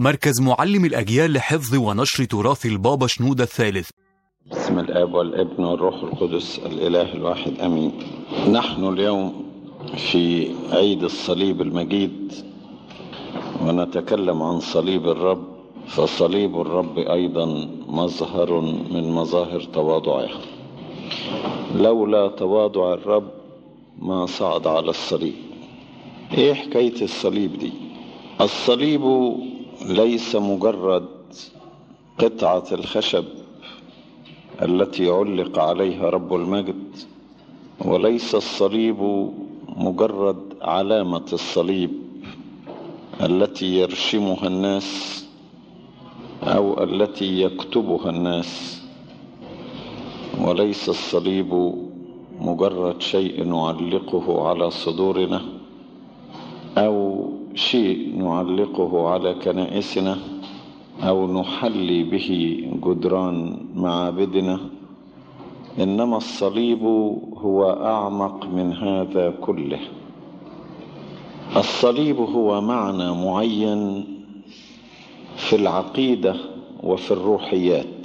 مركز معلم الأجيال لحفظ ونشر تراث البابا شنودة الثالث بسم الاب والابن والروح القدس الاله الواحد امين نحن اليوم في عيد الصليب المجيد ونتكلم عن صليب الرب فصليب الرب ايضا مظهر من مظاهر تواضعه لولا تواضع الرب ما صعد على الصليب ايه حكايه الصليب دي الصليب ليس مجرد قطعه الخشب التي علق عليها رب المجد وليس الصليب مجرد علامه الصليب التي يرشمها الناس او التي يكتبها الناس وليس الصليب مجرد شيء نعلقه على صدورنا او شيء نعلقه على كنائسنا او نحلي به جدران معابدنا انما الصليب هو اعمق من هذا كله الصليب هو معنى معين في العقيده وفي الروحيات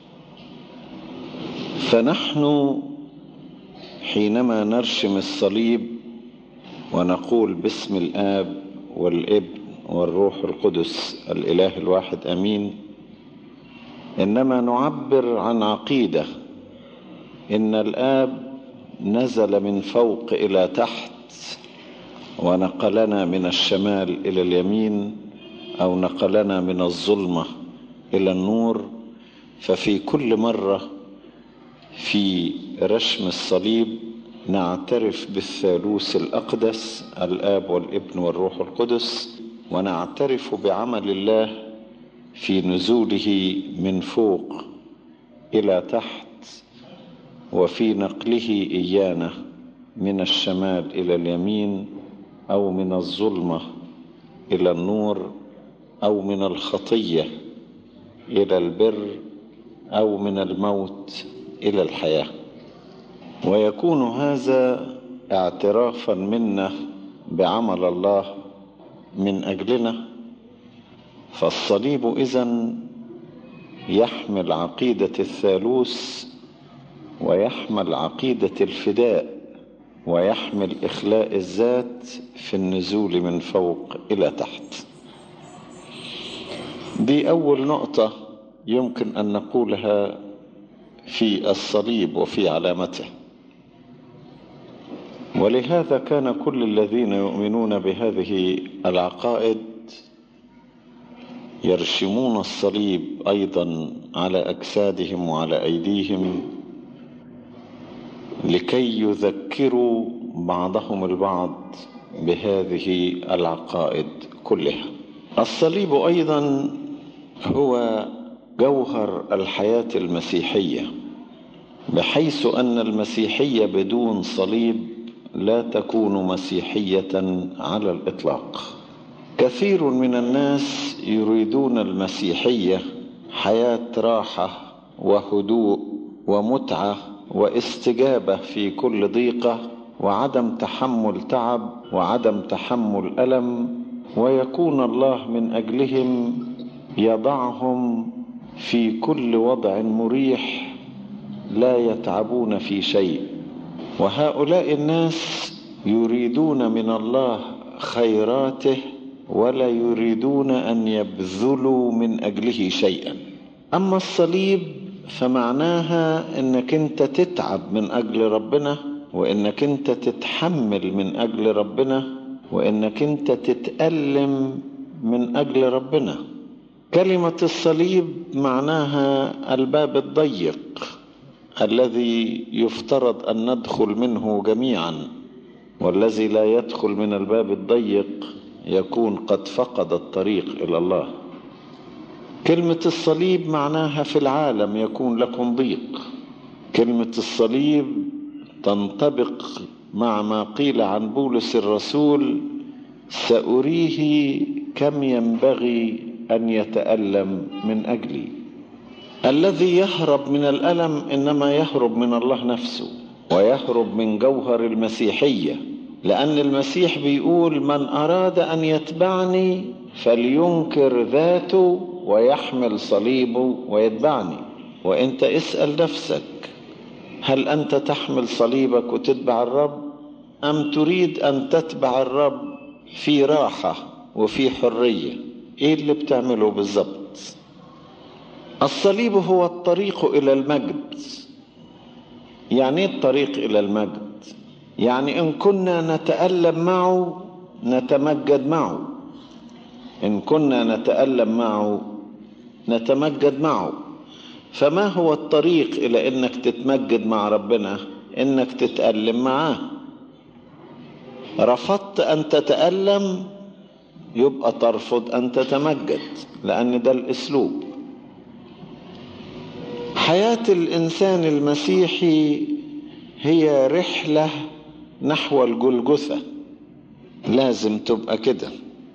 فنحن حينما نرشم الصليب ونقول باسم الاب والابن والروح القدس الاله الواحد امين انما نعبر عن عقيده ان الاب نزل من فوق الى تحت ونقلنا من الشمال الى اليمين او نقلنا من الظلمه الى النور ففي كل مره في رشم الصليب نعترف بالثالوث الاقدس الاب والابن والروح القدس ونعترف بعمل الله في نزوله من فوق الى تحت وفي نقله ايانا من الشمال الى اليمين او من الظلمه الى النور او من الخطيه الى البر او من الموت الى الحياه ويكون هذا اعترافا منا بعمل الله من اجلنا فالصليب اذا يحمل عقيده الثالوث ويحمل عقيده الفداء ويحمل اخلاء الذات في النزول من فوق الى تحت دي اول نقطه يمكن ان نقولها في الصليب وفي علامته ولهذا كان كل الذين يؤمنون بهذه العقائد يرشمون الصليب ايضا على اجسادهم وعلى ايديهم لكي يذكروا بعضهم البعض بهذه العقائد كلها الصليب ايضا هو جوهر الحياه المسيحيه بحيث ان المسيحيه بدون صليب لا تكون مسيحيه على الاطلاق كثير من الناس يريدون المسيحيه حياه راحه وهدوء ومتعه واستجابه في كل ضيقه وعدم تحمل تعب وعدم تحمل الم ويكون الله من اجلهم يضعهم في كل وضع مريح لا يتعبون في شيء وهؤلاء الناس يريدون من الله خيراته ولا يريدون ان يبذلوا من اجله شيئا اما الصليب فمعناها انك انت تتعب من اجل ربنا وانك انت تتحمل من اجل ربنا وانك انت تتالم من اجل ربنا كلمه الصليب معناها الباب الضيق الذي يفترض ان ندخل منه جميعا والذي لا يدخل من الباب الضيق يكون قد فقد الطريق الى الله كلمه الصليب معناها في العالم يكون لكم ضيق كلمه الصليب تنطبق مع ما قيل عن بولس الرسول ساريه كم ينبغي ان يتالم من اجلي الذي يهرب من الالم انما يهرب من الله نفسه ويهرب من جوهر المسيحيه لان المسيح بيقول من اراد ان يتبعني فلينكر ذاته ويحمل صليبه ويتبعني وانت اسأل نفسك هل انت تحمل صليبك وتتبع الرب ام تريد ان تتبع الرب في راحة وفي حرية ايه اللي بتعمله بالظبط الصليب هو الطريق الى المجد يعني ايه الطريق الى المجد يعني ان كنا نتألم معه نتمجد معه ان كنا نتألم معه نتمجد معه فما هو الطريق الى انك تتمجد مع ربنا انك تتألم معاه رفضت ان تتألم يبقى ترفض ان تتمجد لان ده الاسلوب حياة الانسان المسيحي هي رحلة نحو الجلجثة لازم تبقى كده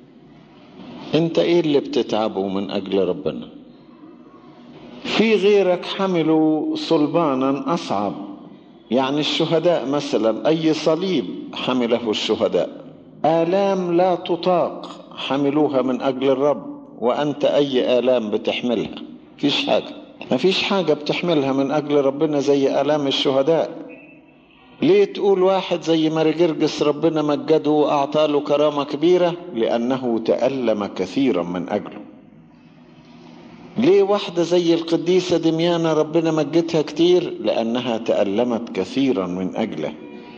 انت ايه اللي بتتعبه من اجل ربنا في غيرك حملوا صلبانا اصعب يعني الشهداء مثلا اي صليب حمله الشهداء الام لا تطاق حملوها من اجل الرب وانت اي الام بتحملها مفيش حاجه مفيش حاجه بتحملها من اجل ربنا زي الام الشهداء ليه تقول واحد زي ماري جرجس ربنا مجده واعطى له كرامه كبيره لانه تالم كثيرا من اجله ليه واحدة زي القديسة دميانة ربنا مجدها كتير لأنها تألمت كثيرا من أجله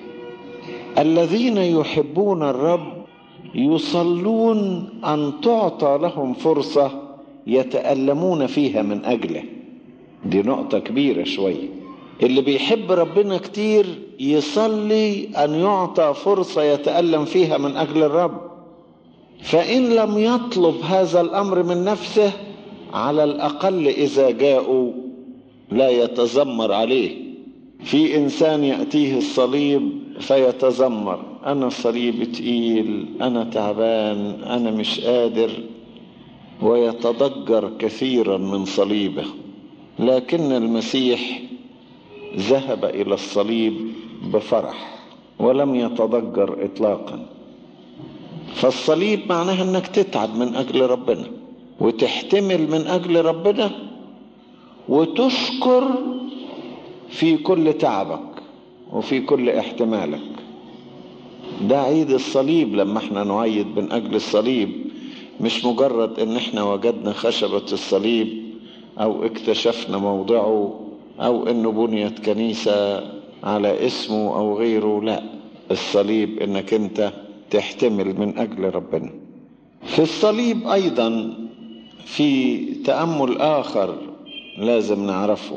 الذين يحبون الرب يصلون أن تعطى لهم فرصة يتألمون فيها من أجله دي نقطة كبيرة شوية اللي بيحب ربنا كتير يصلي أن يعطى فرصة يتألم فيها من أجل الرب فإن لم يطلب هذا الأمر من نفسه على الأقل إذا جاءوا لا يتذمر عليه في إنسان يأتيه الصليب فيتذمر أنا الصليب تقيل أنا تعبان أنا مش قادر ويتضجر كثيرا من صليبه لكن المسيح ذهب إلى الصليب بفرح ولم يتضجر إطلاقا فالصليب معناها أنك تتعب من أجل ربنا وتحتمل من اجل ربنا وتشكر في كل تعبك وفي كل احتمالك ده عيد الصليب لما احنا نعيد من اجل الصليب مش مجرد ان احنا وجدنا خشبة الصليب او اكتشفنا موضعه او انه بنيت كنيسة على اسمه او غيره لا الصليب انك انت تحتمل من اجل ربنا في الصليب ايضا في تأمل آخر لازم نعرفه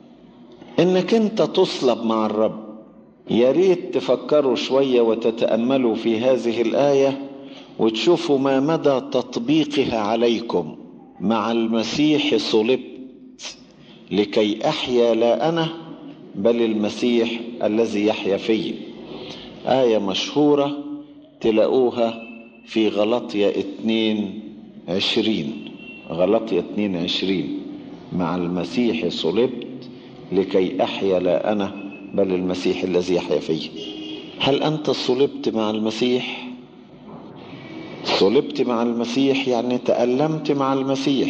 إنك أنت تصلب مع الرب يا ريت تفكروا شوية وتتأملوا في هذه الآية وتشوفوا ما مدى تطبيقها عليكم مع المسيح صلبت لكي أحيا لا أنا بل المسيح الذي يحيا في آية مشهورة تلاقوها في غلطية اتنين عشرين غلطية 22 مع المسيح صلبت لكي أحيا لا أنا بل المسيح الذي يحيا فيه هل أنت صلبت مع المسيح صلبت مع المسيح يعني تألمت مع المسيح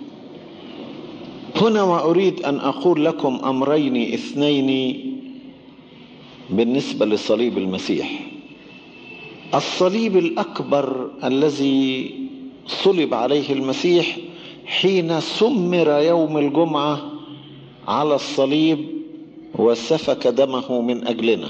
هنا وأريد أن أقول لكم أمرين اثنين بالنسبة لصليب المسيح الصليب الأكبر الذي صلب عليه المسيح حين سمر يوم الجمعة على الصليب وسفك دمه من أجلنا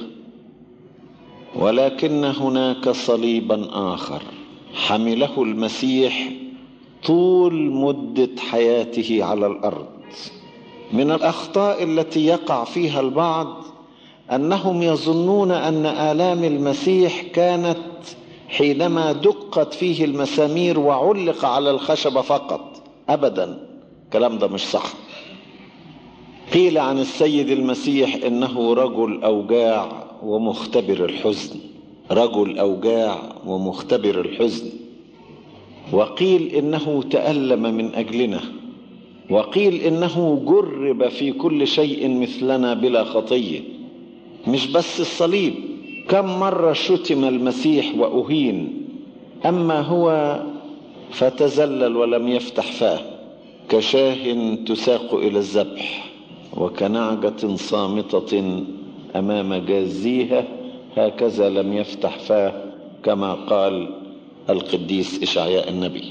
ولكن هناك صليبا آخر حمله المسيح طول مدة حياته على الأرض من الأخطاء التي يقع فيها البعض أنهم يظنون أن آلام المسيح كانت حينما دقت فيه المسامير وعلق على الخشبة فقط ابدا الكلام ده مش صح قيل عن السيد المسيح انه رجل اوجاع ومختبر الحزن رجل اوجاع ومختبر الحزن وقيل انه تالم من اجلنا وقيل انه جرب في كل شيء مثلنا بلا خطيه مش بس الصليب كم مره شتم المسيح واهين اما هو فتزلل ولم يفتح فاه كشاه تساق إلى الذبح وكنعجة صامتة أمام جازيها هكذا لم يفتح فاه كما قال القديس إشعياء النبي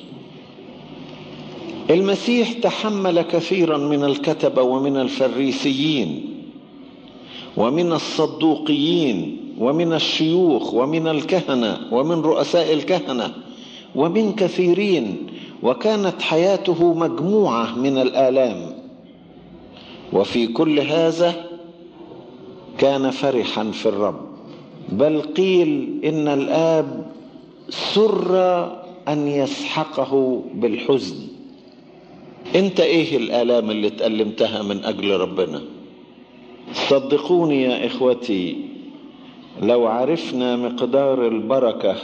المسيح تحمل كثيرا من الكتبة ومن الفريسيين ومن الصدوقيين ومن الشيوخ ومن الكهنة ومن رؤساء الكهنة ومن كثيرين وكانت حياته مجموعة من الآلام وفي كل هذا كان فرحا في الرب بل قيل إن الآب سر أن يسحقه بالحزن انت ايه الآلام اللي تألمتها من أجل ربنا صدقوني يا إخوتي لو عرفنا مقدار البركة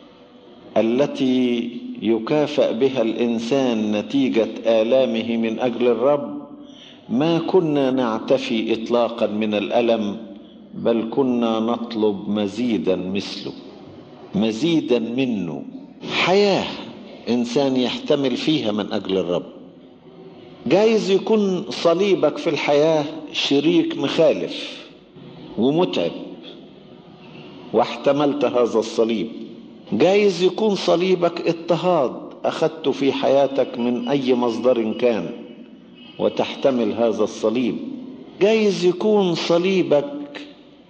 التي يكافأ بها الإنسان نتيجة آلامه من أجل الرب ما كنا نعتفي إطلاقا من الألم بل كنا نطلب مزيدا مثله مزيدا منه حياة إنسان يحتمل فيها من أجل الرب جايز يكون صليبك في الحياة شريك مخالف ومتعب واحتملت هذا الصليب جايز يكون صليبك اضطهاد أخذته في حياتك من أي مصدر كان وتحتمل هذا الصليب جايز يكون صليبك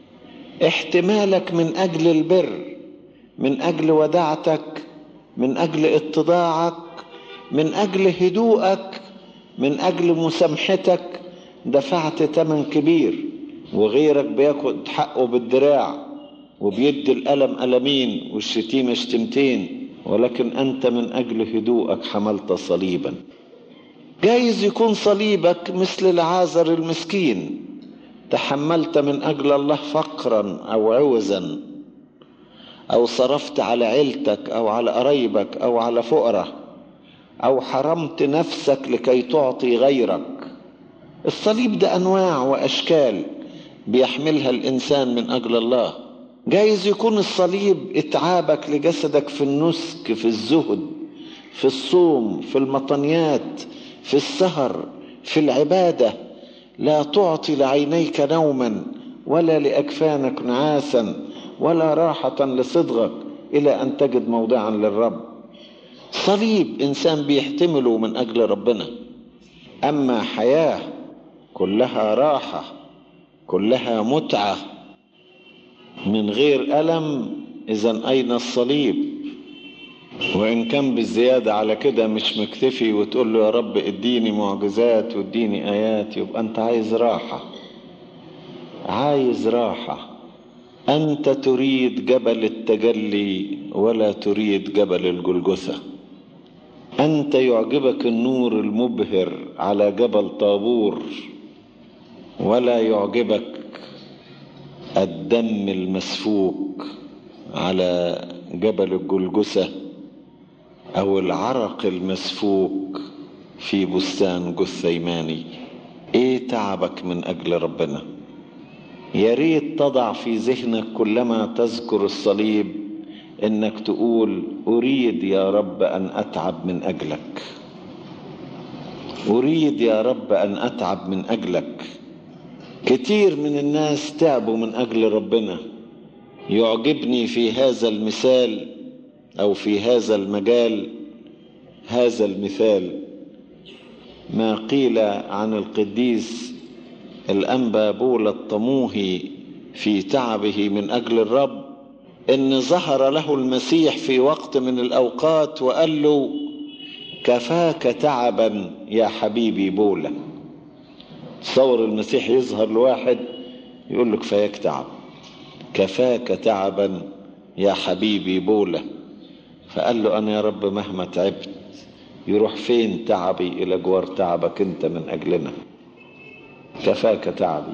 احتمالك من أجل البر من أجل ودعتك من أجل اتضاعك من أجل هدوءك من أجل مسامحتك دفعت تمن كبير وغيرك بياخد حقه بالدراع وبيدي الألم ألمين والشتيمة شتمتين ولكن أنت من أجل هدوءك حملت صليبا جايز يكون صليبك مثل العازر المسكين تحملت من أجل الله فقرا أو عوزا أو صرفت على عيلتك أو على قرايبك أو على فقرة أو حرمت نفسك لكي تعطي غيرك الصليب ده أنواع وأشكال بيحملها الإنسان من أجل الله جايز يكون الصليب اتعابك لجسدك في النسك في الزهد في الصوم في المطنيات في السهر في العبادة لا تعطي لعينيك نوما ولا لأكفانك نعاسا ولا راحة لصدغك إلى أن تجد موضعا للرب صليب إنسان بيحتمله من أجل ربنا أما حياة كلها راحة كلها متعة من غير ألم إذا أين الصليب وإن كان بالزيادة على كده مش مكتفي وتقول له يا رب اديني معجزات واديني آيات يبقى أنت عايز راحة عايز راحة أنت تريد جبل التجلي ولا تريد جبل الجلجثة أنت يعجبك النور المبهر على جبل طابور ولا يعجبك الدم المسفوك على جبل الجلجثة أو العرق المسفوك في بستان جثيماني إيه تعبك من أجل ربنا يا ريت تضع في ذهنك كلما تذكر الصليب انك تقول اريد يا رب ان اتعب من اجلك اريد يا رب ان اتعب من اجلك كتير من الناس تعبوا من اجل ربنا يعجبني في هذا المثال او في هذا المجال هذا المثال ما قيل عن القديس الأنبا بولى الطموهي في تعبه من أجل الرب إن ظهر له المسيح في وقت من الأوقات وقال له كفاك تعبا يا حبيبي بولى تصور المسيح يظهر لواحد يقول له كفاياك تعب كفاك تعبا يا حبيبي بولى فقال له أنا يا رب مهما تعبت يروح فين تعبي إلى جوار تعبك أنت من أجلنا كفاك تعبي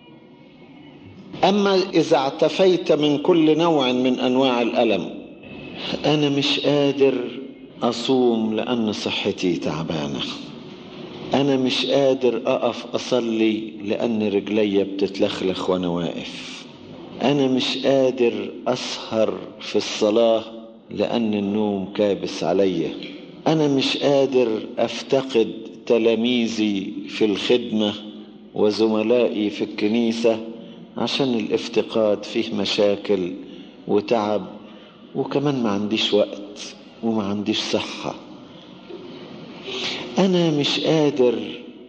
أما إذا اعتفيت من كل نوع من أنواع الألم أنا مش قادر أصوم لأن صحتي تعبانة أنا مش قادر أقف أصلي لأن رجلي بتتلخلخ وأنا واقف أنا مش قادر أسهر في الصلاة لأن النوم كابس عليا أنا مش قادر أفتقد تلاميذي في الخدمة وزملائي في الكنيسة عشان الافتقاد فيه مشاكل وتعب وكمان ما عنديش وقت وما عنديش صحة أنا مش قادر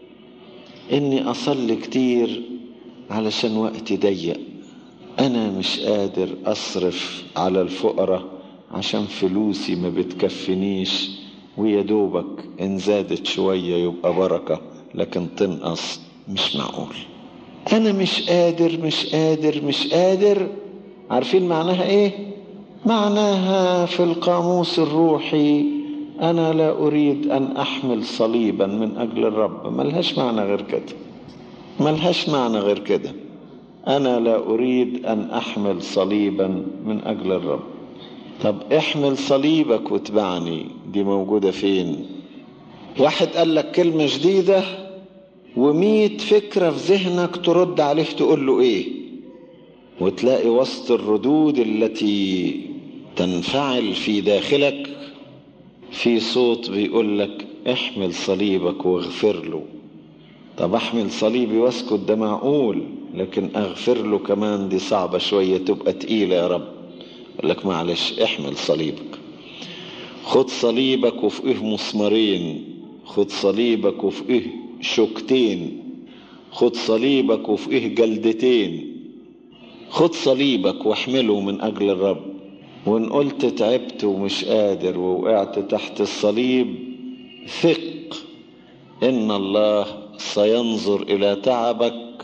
إني أصلي كتير علشان وقتي ضيق أنا مش قادر أصرف على الفقراء عشان فلوسي ما بتكفنيش ويا دوبك إن زادت شوية يبقى بركة لكن تنقص مش معقول أنا مش قادر مش قادر مش قادر عارفين معناها إيه؟ معناها في القاموس الروحي أنا لا أريد أن أحمل صليبا من أجل الرب ملهاش معنى غير كده ملهاش معنى غير كده أنا لا أريد أن أحمل صليبا من أجل الرب طب احمل صليبك واتبعني دي موجودة فين واحد قال لك كلمة جديدة ومية فكرة في ذهنك ترد عليه تقول له ايه وتلاقي وسط الردود التي تنفعل في داخلك في صوت بيقول لك احمل صليبك واغفر له طب احمل صليبي واسكت ده معقول لكن اغفر له كمان دي صعبة شوية تبقى تقيلة يا رب يقول لك معلش احمل صليبك خد صليبك وفوقه مسمارين خد صليبك وفوقه شوكتين خد صليبك وفوقه جلدتين خد صليبك واحمله من اجل الرب وان قلت تعبت ومش قادر ووقعت تحت الصليب ثق ان الله سينظر الى تعبك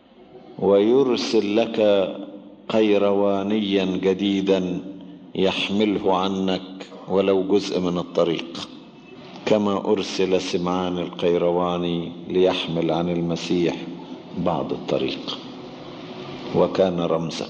ويرسل لك قيروانيا جديدا يحمله عنك ولو جزء من الطريق كما ارسل سمعان القيرواني ليحمل عن المسيح بعض الطريق وكان رمزا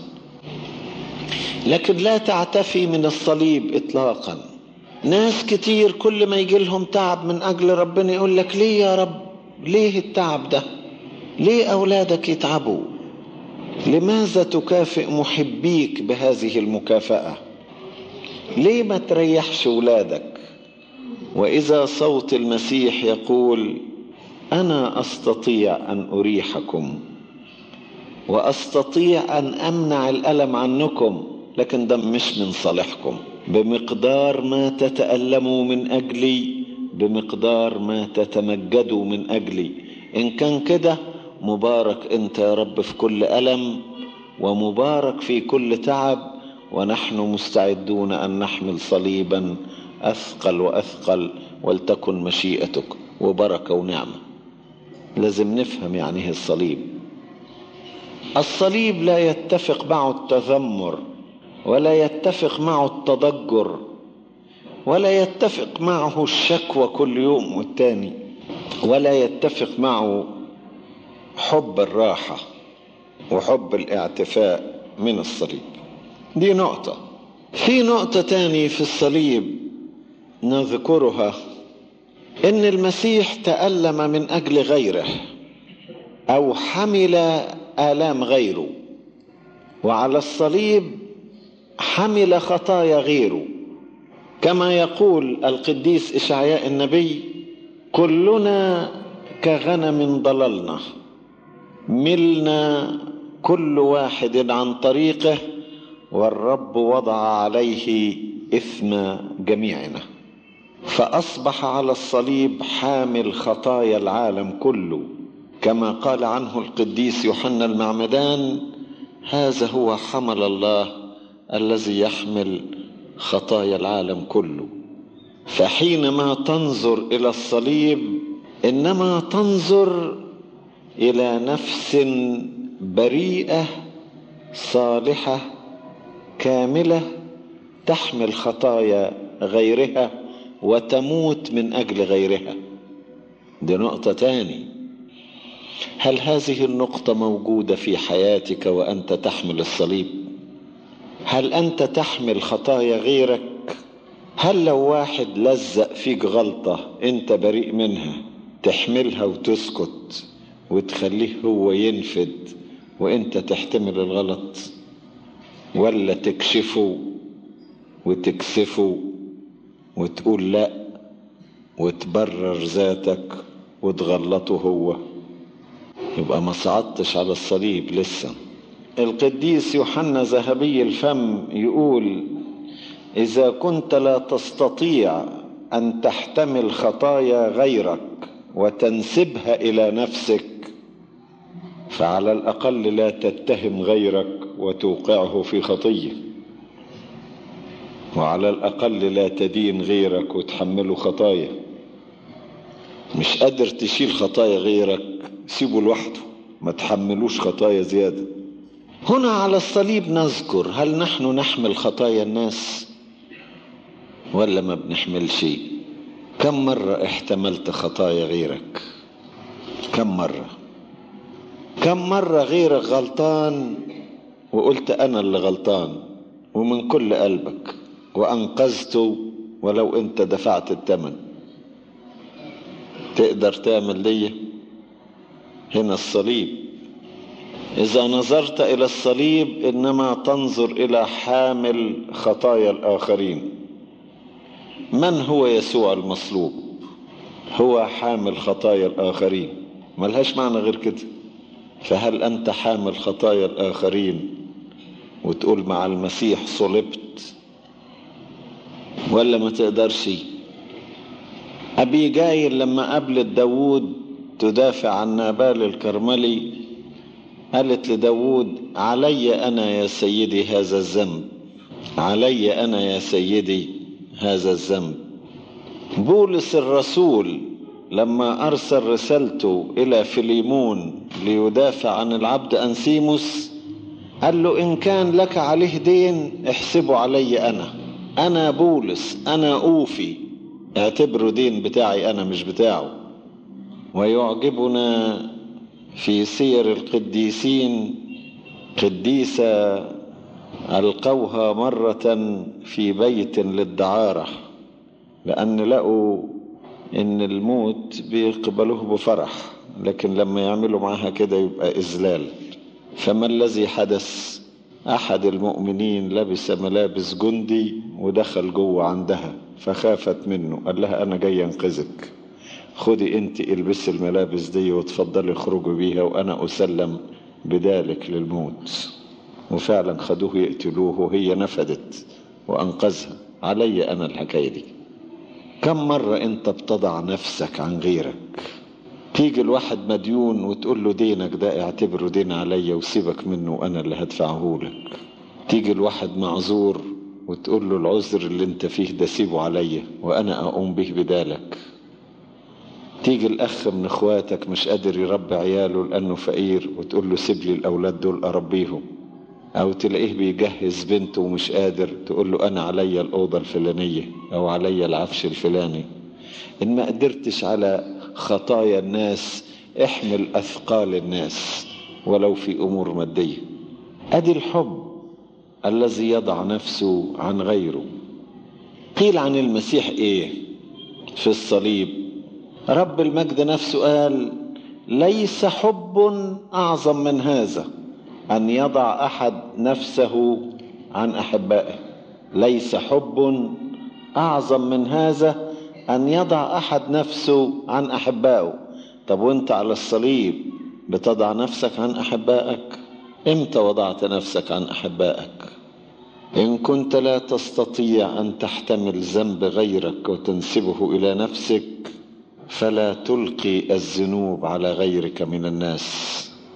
لكن لا تعتفي من الصليب اطلاقا ناس كتير كل ما يجي لهم تعب من اجل ربنا يقول لك ليه يا رب ليه التعب ده ليه اولادك يتعبوا لماذا تكافئ محبيك بهذه المكافاه ليه ما تريحش ولادك واذا صوت المسيح يقول انا استطيع ان اريحكم واستطيع ان امنع الالم عنكم لكن ده مش من صالحكم بمقدار ما تتالموا من اجلي بمقدار ما تتمجدوا من اجلي ان كان كده مبارك انت يا رب في كل الم ومبارك في كل تعب ونحن مستعدون ان نحمل صليبا اثقل واثقل ولتكن مشيئتك وبركه ونعمه لازم نفهم يعني ايه الصليب الصليب لا يتفق معه التذمر ولا يتفق معه التضجر ولا يتفق معه الشكوى كل يوم والتاني ولا يتفق معه حب الراحة وحب الاعتفاء من الصليب دي نقطة في نقطة تاني في الصليب نذكرها ان المسيح تألم من اجل غيره او حمل آلام غيره وعلى الصليب حمل خطايا غيره كما يقول القديس إشعياء النبي كلنا كغنم ضللنا ملنا كل واحد عن طريقه والرب وضع عليه إثم جميعنا فأصبح على الصليب حامل خطايا العالم كله كما قال عنه القديس يوحنا المعمدان هذا هو حمل الله الذي يحمل خطايا العالم كله فحينما تنظر الى الصليب انما تنظر الى نفس بريئه صالحه كامله تحمل خطايا غيرها وتموت من اجل غيرها دي نقطه تاني هل هذه النقطة موجودة في حياتك وأنت تحمل الصليب؟ هل أنت تحمل خطايا غيرك؟ هل لو واحد لزق فيك غلطة أنت بريء منها تحملها وتسكت وتخليه هو ينفد وأنت تحتمل الغلط؟ ولا تكشفه وتكسفه وتقول لا وتبرر ذاتك وتغلطه هو يبقى ما صعدتش على الصليب لسه القديس يوحنا ذهبي الفم يقول إذا كنت لا تستطيع أن تحتمل خطايا غيرك وتنسبها إلى نفسك فعلى الأقل لا تتهم غيرك وتوقعه في خطية وعلى الأقل لا تدين غيرك وتحمله خطايا مش قادر تشيل خطايا غيرك سيبه لوحده ما تحملوش خطايا زيادة هنا على الصليب نذكر هل نحن نحمل خطايا الناس ولا ما بنحمل شيء كم مرة احتملت خطايا غيرك كم مرة كم مرة غيرك غلطان وقلت أنا اللي غلطان ومن كل قلبك وأنقذته ولو أنت دفعت الثمن تقدر تعمل دي هنا الصليب إذا نظرت إلى الصليب إنما تنظر إلى حامل خطايا الآخرين من هو يسوع المصلوب هو حامل خطايا الآخرين ملهاش معنى غير كده فهل أنت حامل خطايا الآخرين وتقول مع المسيح صلبت ولا ما تقدرش أبي جايل لما قابلت داوود تدافع عن نابال الكرملي قالت لداود علي أنا يا سيدي هذا الذنب علي أنا يا سيدي هذا الذنب بولس الرسول لما أرسل رسالته إلى فيليمون ليدافع عن العبد أنسيموس قال له إن كان لك عليه دين احسبه علي أنا أنا بولس أنا أوفي اعتبره دين بتاعي أنا مش بتاعه ويعجبنا في سير القديسين قديسة ألقوها مرة في بيت للدعارة لأن لقوا إن الموت بيقبلوه بفرح لكن لما يعملوا معها كده يبقى إذلال فما الذي حدث أحد المؤمنين لبس ملابس جندي ودخل جوه عندها فخافت منه قال لها أنا جاي أنقذك خدي أنت البسي الملابس دي وتفضلي اخرجي بيها وأنا أسلم بذلك للموت وفعلا خدوه يقتلوه وهي نفدت وأنقذها علي أنا الحكاية دي كم مرة أنت بتضع نفسك عن غيرك تيجي الواحد مديون وتقول له دينك ده اعتبره دين عليا وسيبك منه وانا اللي هدفعه لك تيجي الواحد معذور وتقول له العذر اللي انت فيه ده سيبه عليا وانا اقوم به بدالك تيجي الاخ من اخواتك مش قادر يربي عياله لانه فقير وتقول له سيب لي الاولاد دول اربيهم او تلاقيه بيجهز بنته ومش قادر تقول له انا عليا الاوضه الفلانيه او عليا العفش الفلاني ان ما قدرتش على خطايا الناس احمل اثقال الناس ولو في امور ماديه ادي الحب الذي يضع نفسه عن غيره قيل عن المسيح ايه في الصليب رب المجد نفسه قال ليس حب اعظم من هذا ان يضع احد نفسه عن احبائه ليس حب اعظم من هذا أن يضع أحد نفسه عن أحبائه طب وانت على الصليب بتضع نفسك عن أحبائك امتى وضعت نفسك عن أحبائك إن كنت لا تستطيع أن تحتمل ذنب غيرك وتنسبه إلى نفسك فلا تلقي الذنوب على غيرك من الناس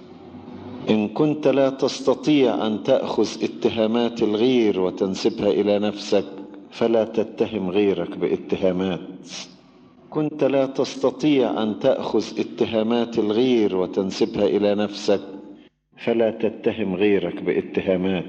إن كنت لا تستطيع أن تأخذ اتهامات الغير وتنسبها إلى نفسك فلا تتهم غيرك باتهامات كنت لا تستطيع ان تاخذ اتهامات الغير وتنسبها الى نفسك فلا تتهم غيرك باتهامات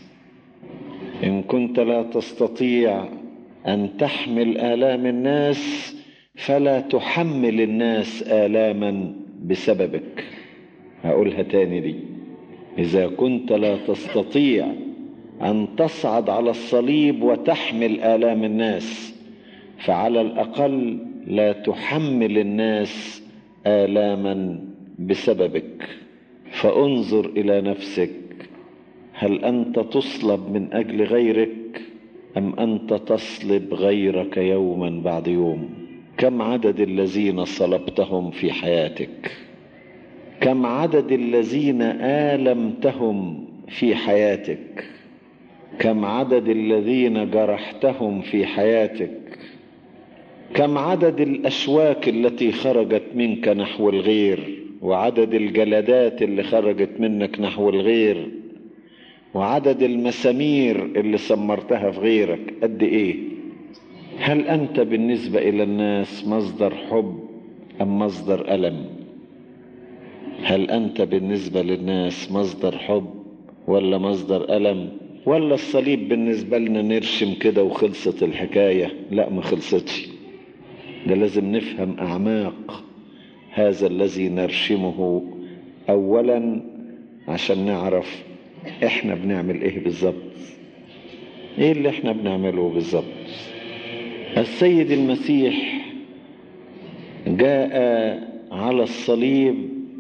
ان كنت لا تستطيع ان تحمل الام الناس فلا تحمل الناس الاما بسببك هقولها تاني دي اذا كنت لا تستطيع ان تصعد على الصليب وتحمل الام الناس فعلى الاقل لا تحمل الناس الاما بسببك فانظر الى نفسك هل انت تصلب من اجل غيرك ام انت تصلب غيرك يوما بعد يوم كم عدد الذين صلبتهم في حياتك كم عدد الذين آلمتهم في حياتك كم عدد الذين جرحتهم في حياتك كم عدد الاشواك التي خرجت منك نحو الغير وعدد الجلدات اللي خرجت منك نحو الغير وعدد المسامير اللي سمرتها في غيرك قد ايه هل انت بالنسبه الى الناس مصدر حب ام مصدر الم هل انت بالنسبه للناس مصدر حب ولا مصدر الم ولا الصليب بالنسبه لنا نرشم كده وخلصت الحكايه لا ما خلصتش ده لازم نفهم اعماق هذا الذي نرشمه اولا عشان نعرف احنا بنعمل ايه بالظبط ايه اللي احنا بنعمله بالظبط السيد المسيح جاء على الصليب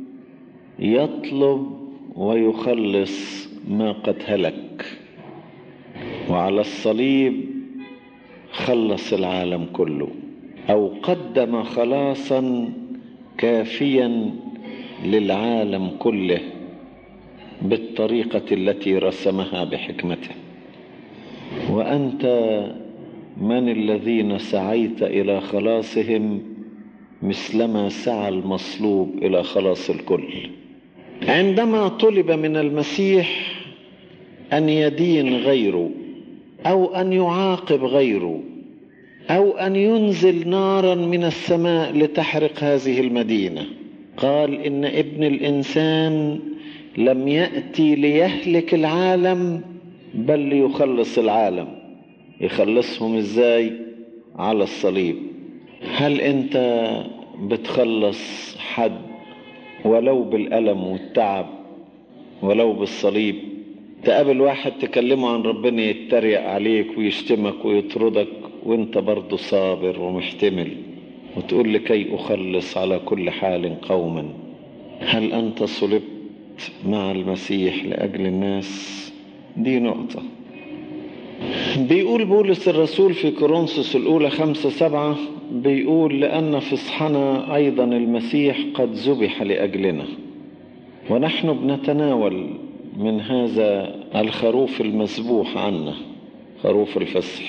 يطلب ويخلص ما قد هلك وعلى الصليب خلص العالم كله او قدم خلاصا كافيا للعالم كله بالطريقه التي رسمها بحكمته وانت من الذين سعيت الى خلاصهم مثلما سعى المصلوب الى خلاص الكل عندما طلب من المسيح ان يدين غيره او ان يعاقب غيره او ان ينزل نارا من السماء لتحرق هذه المدينه قال ان ابن الانسان لم ياتي ليهلك العالم بل ليخلص العالم يخلصهم ازاي على الصليب هل انت بتخلص حد ولو بالالم والتعب ولو بالصليب تقابل واحد تكلمه عن ربنا يتريق عليك ويشتمك ويطردك وانت برضه صابر ومحتمل وتقول لكي اخلص على كل حال قوما هل انت صلبت مع المسيح لاجل الناس دي نقطه بيقول بولس الرسول في كورنثوس الأولى خمسة سبعة بيقول لأن فصحنا أيضا المسيح قد ذبح لأجلنا ونحن بنتناول من هذا الخروف المذبوح عنا خروف الفصح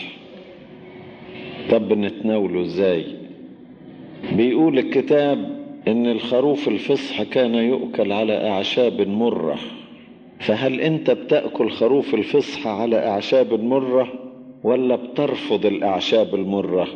طب نتناوله ازاي بيقول الكتاب ان الخروف الفصح كان يؤكل على اعشاب مره فهل انت بتاكل خروف الفصح على اعشاب مره ولا بترفض الاعشاب المره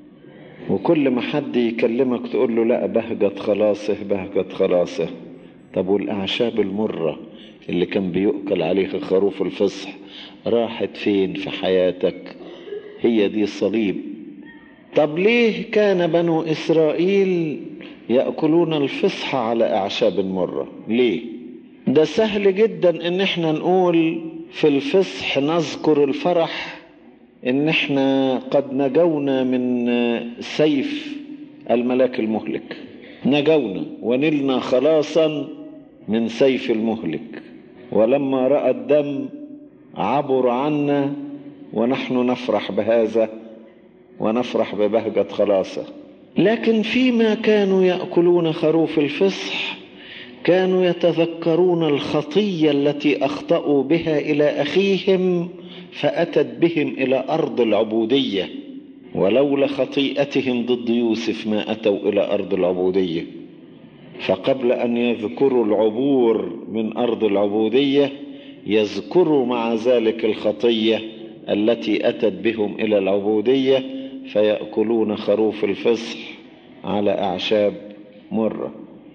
وكل ما حد يكلمك تقول له لا بهجت خلاصه بهجت خلاصه طب والاعشاب المره اللي كان بيؤكل عليها خروف الفصح راحت فين في حياتك هي دي الصليب طب ليه كان بنو اسرائيل ياكلون الفصح على اعشاب مره ليه ده سهل جدا ان احنا نقول في الفصح نذكر الفرح ان احنا قد نجونا من سيف الملاك المهلك نجونا ونلنا خلاصا من سيف المهلك ولما راى الدم عبر عنا ونحن نفرح بهذا ونفرح ببهجه خلاصه لكن فيما كانوا ياكلون خروف الفصح كانوا يتذكرون الخطيه التي اخطاوا بها الى اخيهم فاتت بهم الى ارض العبوديه ولولا خطيئتهم ضد يوسف ما اتوا الى ارض العبوديه فقبل ان يذكروا العبور من ارض العبوديه يذكروا مع ذلك الخطيه التي اتت بهم الى العبوديه فياكلون خروف الفصح على اعشاب مره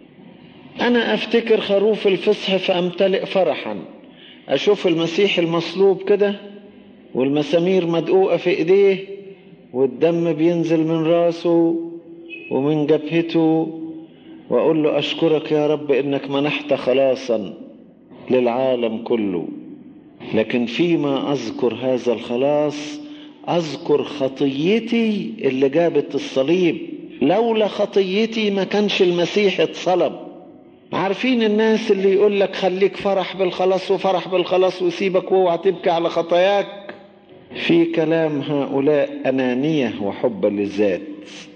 انا افتكر خروف الفصح فامتلئ فرحا اشوف المسيح المصلوب كده والمسامير مدقوقه في ايديه والدم بينزل من راسه ومن جبهته واقول له اشكرك يا رب انك منحت خلاصا للعالم كله لكن فيما اذكر هذا الخلاص اذكر خطيتي اللي جابت الصليب لولا خطيتي ما كانش المسيح اتصلب عارفين الناس اللي يقول لك خليك فرح بالخلاص وفرح بالخلاص وسيبك واوعى تبكي على خطاياك في كلام هؤلاء انانيه وحب للذات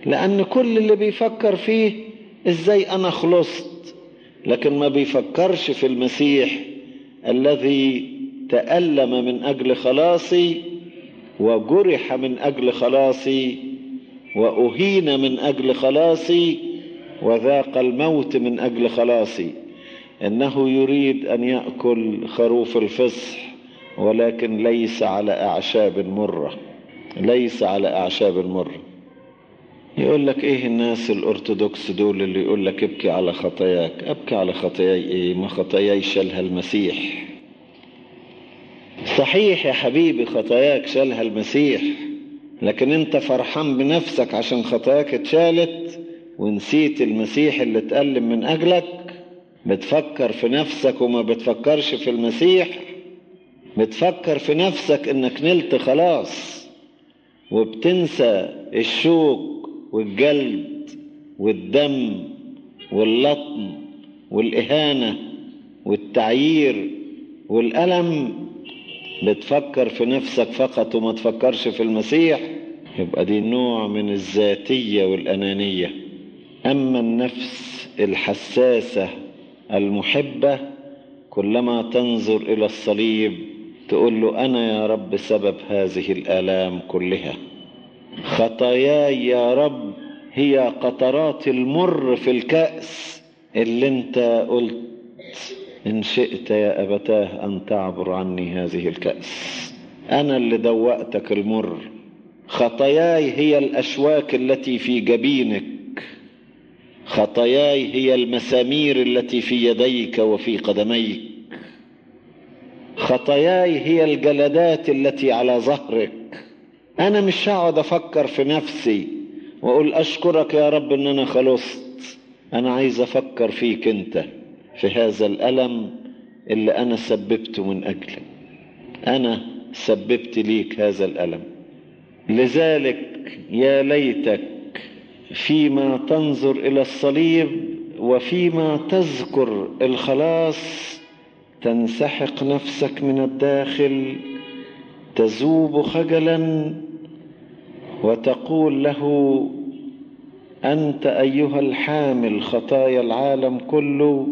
لأن كل اللي بيفكر فيه إزاي أنا خلصت لكن ما بيفكرش في المسيح الذي تألم من أجل خلاصي وجرح من أجل خلاصي وأهين من أجل خلاصي وذاق الموت من أجل خلاصي إنه يريد أن يأكل خروف الفصح ولكن ليس على أعشاب مرة ليس على أعشاب مرة يقول لك ايه الناس الارثوذكس دول اللي يقول لك ابكي على خطاياك ابكي على خطاياي ايه ما خطاياي شالها المسيح صحيح يا حبيبي خطاياك شالها المسيح لكن انت فرحان بنفسك عشان خطاياك اتشالت ونسيت المسيح اللي اتألم من اجلك بتفكر في نفسك وما بتفكرش في المسيح بتفكر في نفسك انك نلت خلاص وبتنسى الشوك والجلد والدم واللطم والإهانة والتعيير والألم بتفكر في نفسك فقط وما تفكرش في المسيح يبقى دي نوع من الذاتية والأنانية أما النفس الحساسة المحبة كلما تنظر إلى الصليب تقول له أنا يا رب سبب هذه الآلام كلها خطاياي يا رب هي قطرات المر في الكأس اللي انت قلت إن شئت يا أبتاه أن تعبر عني هذه الكأس أنا اللي دوأتك المر خطاياي هي الأشواك التي في جبينك خطاياي هي المسامير التي في يديك وفي قدميك خطاياي هي الجلدات التي على ظهرك انا مش هقعد افكر في نفسي واقول اشكرك يا رب ان انا خلصت انا عايز افكر فيك انت في هذا الالم اللي انا سببته من اجلك انا سببت ليك هذا الالم لذلك يا ليتك فيما تنظر الى الصليب وفيما تذكر الخلاص تنسحق نفسك من الداخل تذوب خجلا وتقول له انت ايها الحامل خطايا العالم كله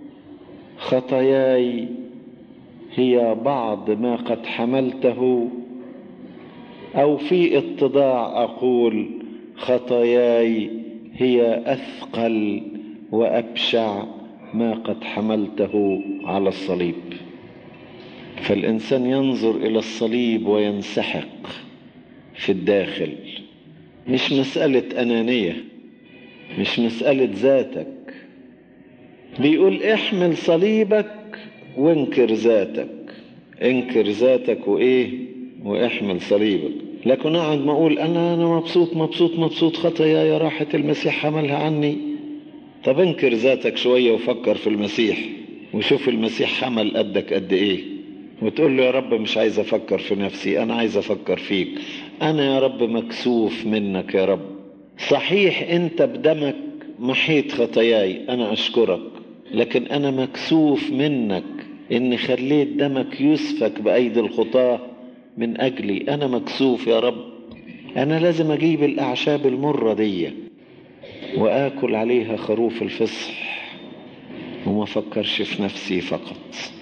خطاياي هي بعض ما قد حملته او في اتضاع اقول خطاياي هي اثقل وابشع ما قد حملته على الصليب فالإنسان ينظر إلى الصليب وينسحق في الداخل مش مسألة أنانية مش مسألة ذاتك بيقول احمل صليبك وانكر ذاتك انكر ذاتك وإيه واحمل صليبك لكن أقعد ما أقول أنا أنا مبسوط مبسوط مبسوط خطاياي راحة المسيح حملها عني طب انكر ذاتك شوية وفكر في المسيح وشوف المسيح حمل قدك قد ايه وتقول له يا رب مش عايز افكر في نفسي انا عايز افكر فيك انا يا رب مكسوف منك يا رب صحيح انت بدمك محيط خطاياي انا اشكرك لكن انا مكسوف منك ان خليت دمك يسفك بايدي الخطاه من اجلي انا مكسوف يا رب انا لازم اجيب الاعشاب المره دي واكل عليها خروف الفصح وما فكرش في نفسي فقط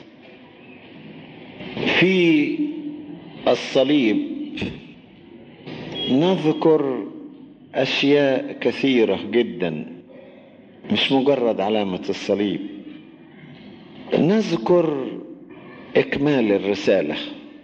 في الصليب نذكر اشياء كثيره جدا مش مجرد علامه الصليب نذكر اكمال الرساله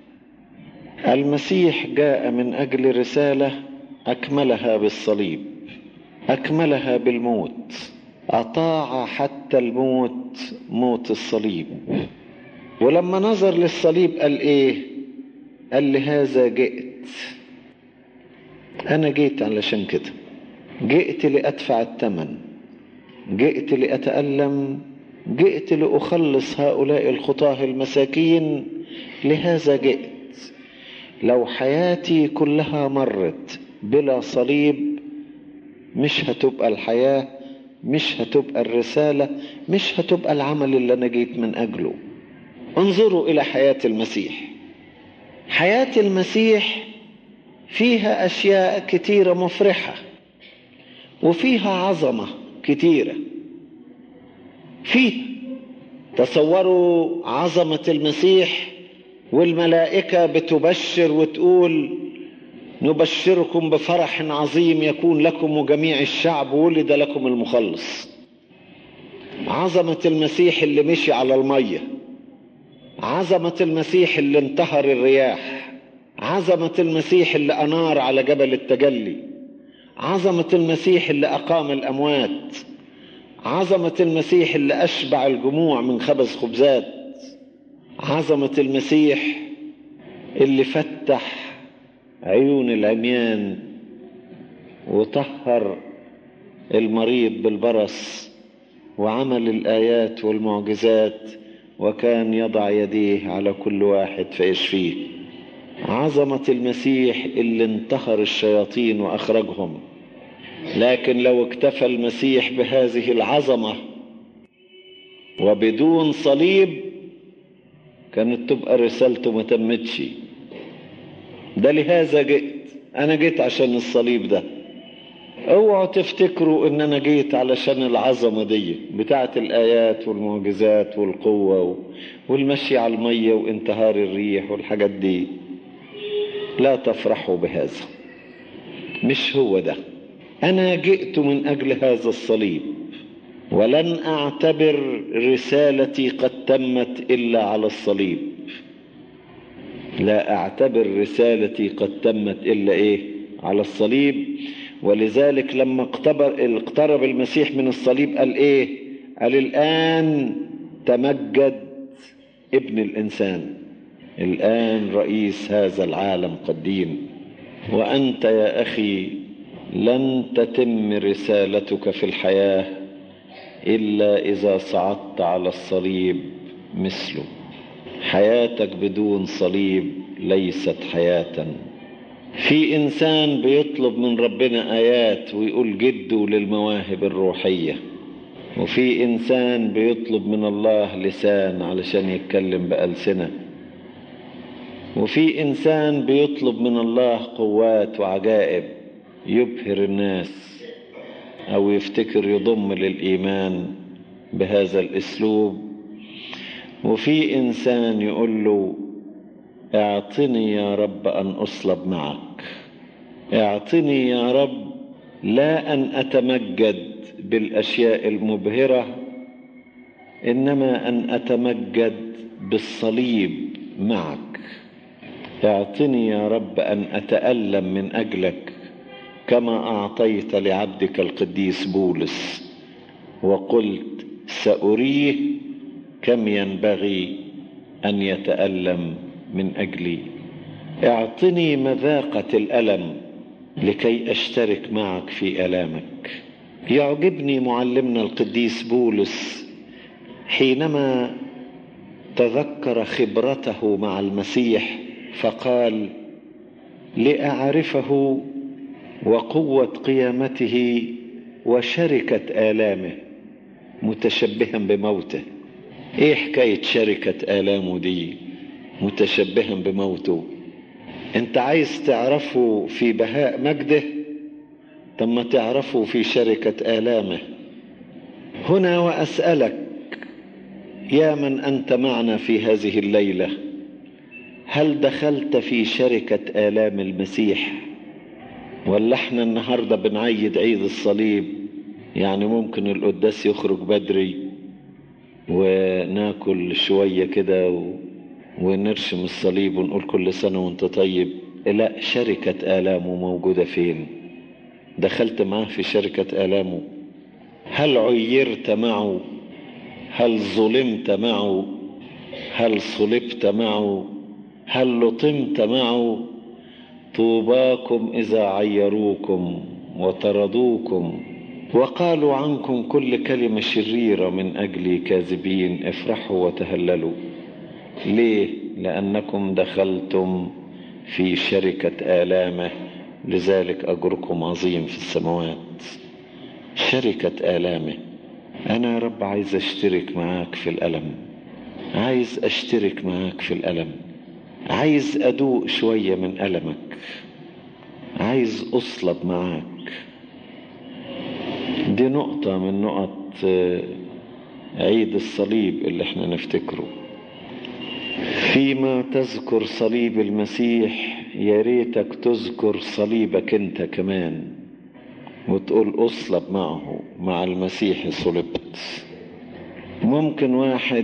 المسيح جاء من اجل رساله اكملها بالصليب اكملها بالموت اطاع حتى الموت موت الصليب ولما نظر للصليب قال ايه قال لهذا جئت انا جيت علشان كده جئت لادفع الثمن جئت لاتالم جئت لاخلص هؤلاء الخطاه المساكين لهذا جئت لو حياتي كلها مرت بلا صليب مش هتبقى الحياه مش هتبقى الرساله مش هتبقى العمل اللي انا جيت من اجله انظروا الى حياه المسيح حياه المسيح فيها اشياء كتيره مفرحه وفيها عظمة كتيرة فيها تصوروا عظمة المسيح والملائكة بتبشر وتقول نبشركم بفرح عظيم يكون لكم وجميع الشعب ولد لكم المخلص عظمة المسيح اللي مشي على المية عظمة المسيح اللي انتهر الرياح عظمة المسيح اللي أنار على جبل التجلي عظمة المسيح اللي أقام الأموات عظمة المسيح اللي أشبع الجموع من خبز خبزات عظمة المسيح اللي فتح عيون العميان وطهر المريض بالبرص وعمل الآيات والمعجزات وكان يضع يديه على كل واحد فيشفيه عظمة المسيح اللي انتهر الشياطين وأخرجهم لكن لو اكتفى المسيح بهذه العظمة وبدون صليب كانت تبقى رسالته ما تمتش ده لهذا جئت انا جيت عشان الصليب ده اوعوا تفتكروا ان انا جيت علشان العظمه دي بتاعه الايات والمعجزات والقوه والمشي على الميه وانتهار الريح والحاجات دي لا تفرحوا بهذا مش هو ده انا جئت من اجل هذا الصليب ولن اعتبر رسالتي قد تمت الا على الصليب لا اعتبر رسالتي قد تمت الا ايه على الصليب ولذلك لما اقترب المسيح من الصليب قال ايه قال الان تمجد ابن الانسان الان رئيس هذا العالم قد دين وانت يا اخي لن تتم رسالتك في الحياه الا اذا صعدت على الصليب مثله حياتك بدون صليب ليست حياه في انسان بيطلب من ربنا ايات ويقول جده للمواهب الروحيه وفي انسان بيطلب من الله لسان علشان يتكلم بالسنه وفي انسان بيطلب من الله قوات وعجائب يبهر الناس او يفتكر يضم للايمان بهذا الاسلوب وفي انسان يقول له اعطني يا رب ان اصلب معك اعطني يا رب لا ان اتمجد بالاشياء المبهره انما ان اتمجد بالصليب معك اعطني يا رب ان اتالم من اجلك كما اعطيت لعبدك القديس بولس وقلت ساريه كم ينبغي ان يتالم من اجلي اعطني مذاقه الالم لكي اشترك معك في الامك يعجبني معلمنا القديس بولس حينما تذكر خبرته مع المسيح فقال لاعرفه وقوه قيامته وشركه الامه متشبها بموته ايه حكايه شركه الامه دي متشبها بموته انت عايز تعرفه في بهاء مجده طب ما تعرفه في شركه الامه هنا واسالك يا من انت معنا في هذه الليله هل دخلت في شركه الام المسيح ولا احنا النهارده بنعيد عيد الصليب يعني ممكن القداس يخرج بدري وناكل شويه كده و... ونرشم الصليب ونقول كل سنه وانت طيب لا شركه الامه موجوده فين دخلت معاه في شركه الامه هل عيرت معه هل ظلمت معه هل صلبت معه هل لطمت معه طوباكم اذا عيروكم وطردوكم وقالوا عنكم كل كلمه شريره من اجلي كاذبين افرحوا وتهللوا ليه لانكم دخلتم في شركه الامه لذلك اجركم عظيم في السماوات شركه الامه انا يا رب عايز اشترك معاك في الالم عايز اشترك معاك في الالم عايز ادوق شويه من المك عايز اصلب معاك دي نقطة من نقط عيد الصليب اللي احنا نفتكره فيما تذكر صليب المسيح يا ريتك تذكر صليبك انت كمان وتقول اصلب معه مع المسيح صلبت ممكن واحد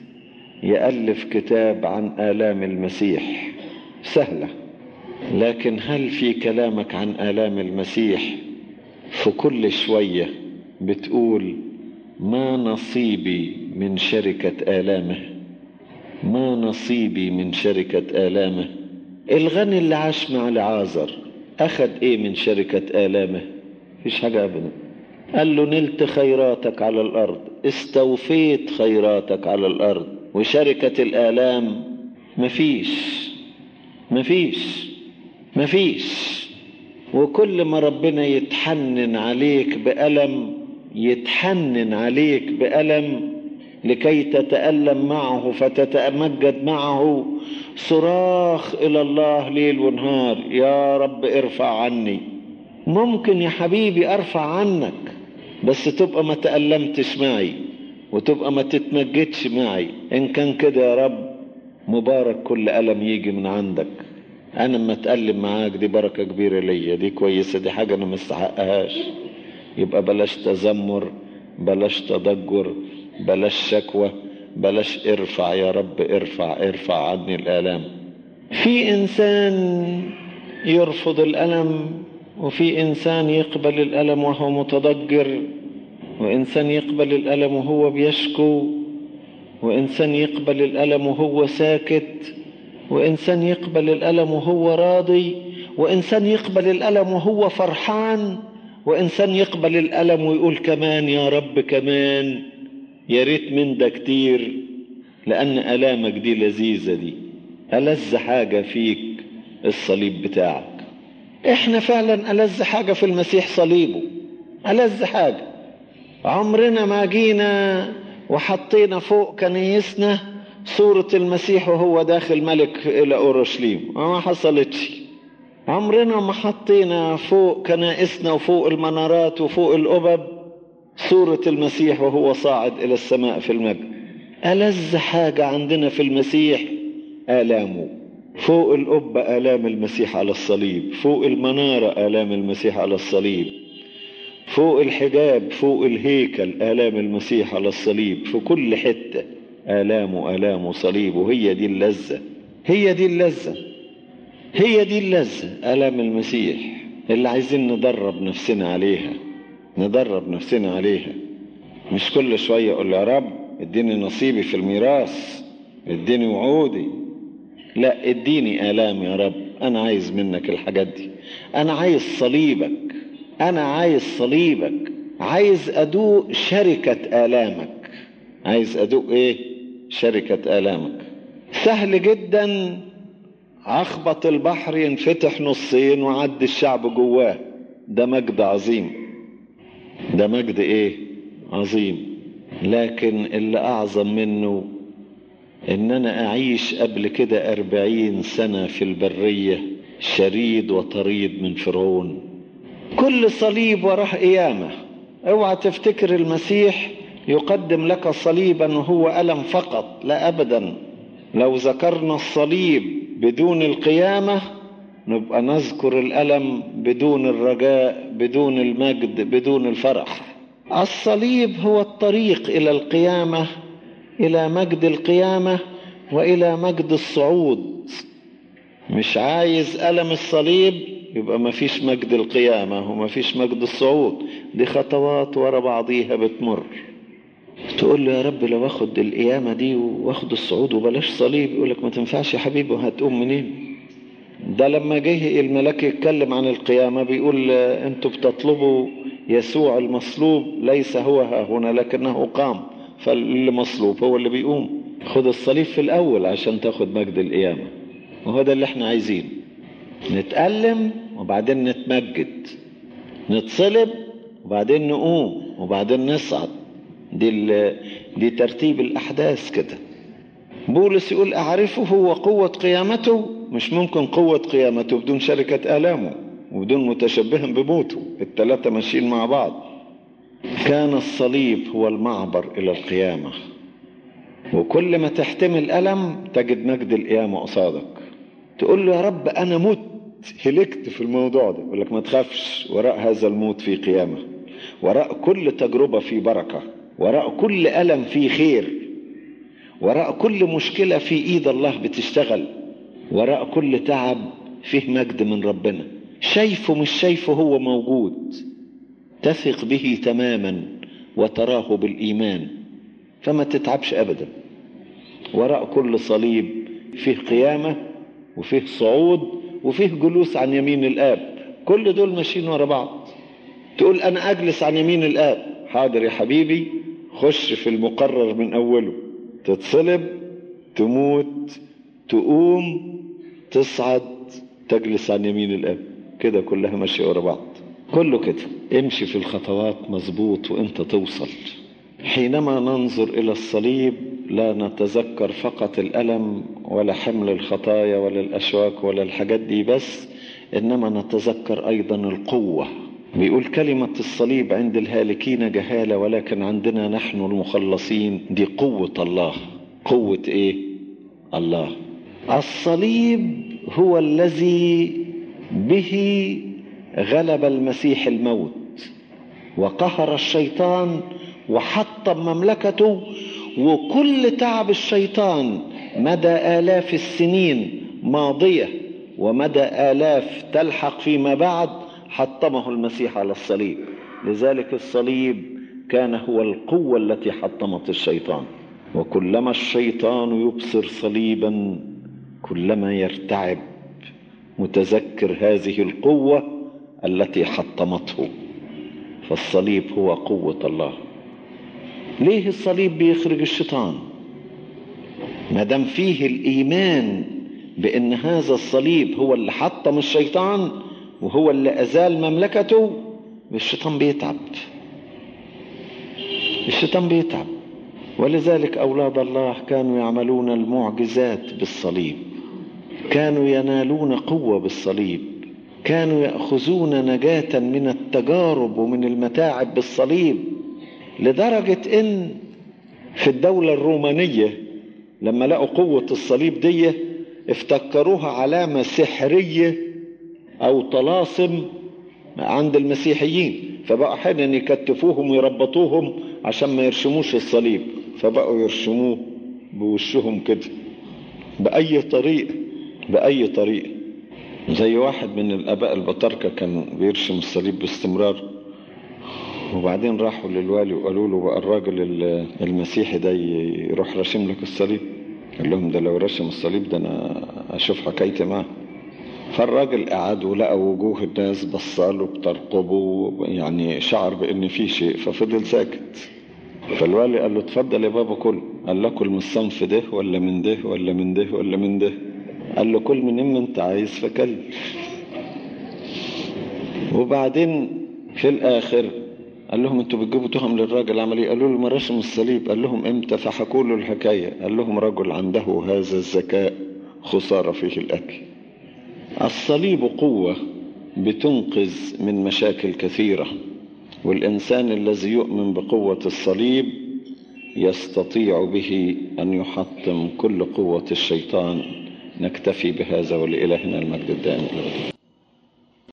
يألف كتاب عن آلام المسيح سهلة لكن هل في كلامك عن آلام المسيح في كل شوية بتقول ما نصيبي من شركة آلامه ما نصيبي من شركة آلامه الغني اللي عاش مع العازر أخذ إيه من شركة آلامه فيش حاجة أبدا قال له نلت خيراتك على الأرض استوفيت خيراتك على الأرض وشركة الآلام مفيش مفيش مفيش وكل ما ربنا يتحنن عليك بألم يتحنن عليك بألم لكي تتألم معه فتتمجد معه صراخ إلى الله ليل ونهار يا رب ارفع عني ممكن يا حبيبي أرفع عنك بس تبقى ما تألمتش معي وتبقى ما تتمجدش معي إن كان كده يا رب مبارك كل ألم يجي من عندك أنا لما أتألم معاك دي بركة كبيرة ليا دي كويسة دي حاجة أنا ما استحقهاش يبقى بلاش تذمر بلاش تضجر بلاش شكوى بلاش ارفع يا رب ارفع ارفع عني الآلام في إنسان يرفض الألم وفي إنسان يقبل الألم وهو متضجر وإنسان يقبل الألم وهو بيشكو وإنسان يقبل الألم وهو ساكت وإنسان يقبل الألم وهو راضي وإنسان يقبل الألم وهو فرحان وإنسان يقبل الألم ويقول كمان يا رب كمان يا ريت من ده كتير لأن ألامك دي لذيذة دي ألذ حاجة فيك الصليب بتاعك احنا فعلا ألذ حاجة في المسيح صليبه ألذ حاجة عمرنا ما جينا وحطينا فوق كنيسنا صورة المسيح وهو داخل ملك إلى أورشليم ما حصلتش عمرنا ما حطينا فوق كنائسنا وفوق المنارات وفوق الأبب صورة المسيح وهو صاعد إلى السماء في المجد ألذ حاجة عندنا في المسيح آلامه فوق القبة آلام المسيح على الصليب فوق المنارة آلام المسيح على الصليب فوق الحجاب فوق الهيكل آلام المسيح على الصليب في كل حتة آلامه آلامه صليبه هي دي اللذة هي دي اللذة هي دي اللذة آلام المسيح اللي عايزين ندرب نفسنا عليها ندرب نفسنا عليها مش كل شوية أقول يا رب اديني نصيبي في الميراث اديني وعودي لا اديني آلام يا رب أنا عايز منك الحاجات دي أنا عايز صليبك أنا عايز صليبك عايز أدوق شركة آلامك عايز أدوق إيه شركة آلامك سهل جدا عخبط البحر ينفتح نصين وعد الشعب جواه ده مجد عظيم ده مجد ايه عظيم لكن اللي اعظم منه ان انا اعيش قبل كده اربعين سنة في البرية شريد وطريد من فرعون كل صليب وراه قيامة اوعى تفتكر المسيح يقدم لك صليبا وهو ألم فقط لا أبدا لو ذكرنا الصليب بدون القيامة نبقى نذكر الألم بدون الرجاء بدون المجد بدون الفرح الصليب هو الطريق إلى القيامة إلى مجد القيامة وإلى مجد الصعود مش عايز ألم الصليب يبقى ما فيش مجد القيامة وما فيش مجد الصعود دي خطوات ورا بعضيها بتمر تقول له يا رب لو اخد القيامة دي واخد الصعود وبلاش صليب يقول لك ما تنفعش يا حبيبي وهتقوم منين ده لما جه الملاك يتكلم عن القيامة بيقول انتوا بتطلبوا يسوع المصلوب ليس هو ها هنا لكنه قام فاللي مصلوب هو اللي بيقوم خد الصليب في الأول عشان تاخد مجد القيامة وهو ده اللي احنا عايزينه نتألم وبعدين نتمجد نتصلب وبعدين نقوم وبعدين نصعد دي, دي ترتيب الأحداث كده بولس يقول أعرفه وقوة قيامته مش ممكن قوة قيامته بدون شركة آلامه وبدون متشبها بموته التلاتة ماشيين مع بعض كان الصليب هو المعبر إلى القيامة وكل ما تحتمل ألم تجد مجد القيامة قصادك تقول له يا رب أنا مت هلكت في الموضوع ده يقول لك ما تخافش وراء هذا الموت في قيامة وراء كل تجربة في بركة وراء كل ألم في خير وراء كل مشكلة في إيد الله بتشتغل وراء كل تعب فيه مجد من ربنا شايفه مش شايفه هو موجود تثق به تماما وتراه بالإيمان فما تتعبش أبدا وراء كل صليب فيه قيامة وفيه صعود وفيه جلوس عن يمين الآب كل دول ماشيين ورا بعض تقول أنا أجلس عن يمين الآب حاضر يا حبيبي خش في المقرر من أوله تتصلب تموت تقوم تصعد تجلس عن يمين الآب كده كلها ماشية ورا بعض كله كده امشي في الخطوات مظبوط وانت توصل حينما ننظر إلى الصليب لا نتذكر فقط الألم ولا حمل الخطايا ولا الأشواك ولا الحاجات دي بس إنما نتذكر أيضا القوة بيقول كلمة الصليب عند الهالكين جهالة ولكن عندنا نحن المخلصين دي قوة الله قوة إيه؟ الله الصليب هو الذي به غلب المسيح الموت وقهر الشيطان وحطم مملكته وكل تعب الشيطان مدى آلاف السنين ماضية ومدى آلاف تلحق فيما بعد حطمه المسيح على الصليب لذلك الصليب كان هو القوة التي حطمت الشيطان وكلما الشيطان يبصر صليبا كلما يرتعب متذكر هذه القوة التي حطمته فالصليب هو قوة الله ليه الصليب بيخرج الشيطان ما دام فيه الإيمان بأن هذا الصليب هو اللي حطم الشيطان وهو اللي أزال مملكته الشيطان بيتعب الشيطان بيتعب ولذلك أولاد الله كانوا يعملون المعجزات بالصليب كانوا ينالون قوة بالصليب كانوا يأخذون نجاة من التجارب ومن المتاعب بالصليب لدرجة إن في الدولة الرومانية لما لقوا قوة الصليب دي افتكروها علامة سحرية أو طلاسم عند المسيحيين فبقوا أحيانا يكتفوهم ويربطوهم عشان ما يرشموش الصليب فبقوا يرشموه بوشهم كده بأي طريقة بأي طريقة زي واحد من الآباء البطاركة كان بيرشم الصليب باستمرار وبعدين راحوا للوالي وقالوا له بقى الراجل المسيحي ده يروح راشم لك الصليب قال لهم ده لو رشم الصليب ده انا اشوف حكايتي معاه فالراجل قعد ولقى وجوه الناس بصاله بترقبه يعني شعر بان في شيء ففضل ساكت فالوالي قال له اتفضل يا بابا كل قال له كل من الصنف ده ولا من ده ولا من ده ولا من ده قال له كل من ما انت عايز فكل وبعدين في الاخر قال لهم انتوا بتجيبوا تهم للراجل عمل ايه قالوا له ما رسم الصليب قال لهم امتى فحكوا له الحكايه قال لهم رجل عنده هذا الذكاء خساره فيه الاكل الصليب قوه بتنقذ من مشاكل كثيره والانسان الذي يؤمن بقوه الصليب يستطيع به ان يحطم كل قوه الشيطان نكتفي بهذا ولالهنا المجد الدائم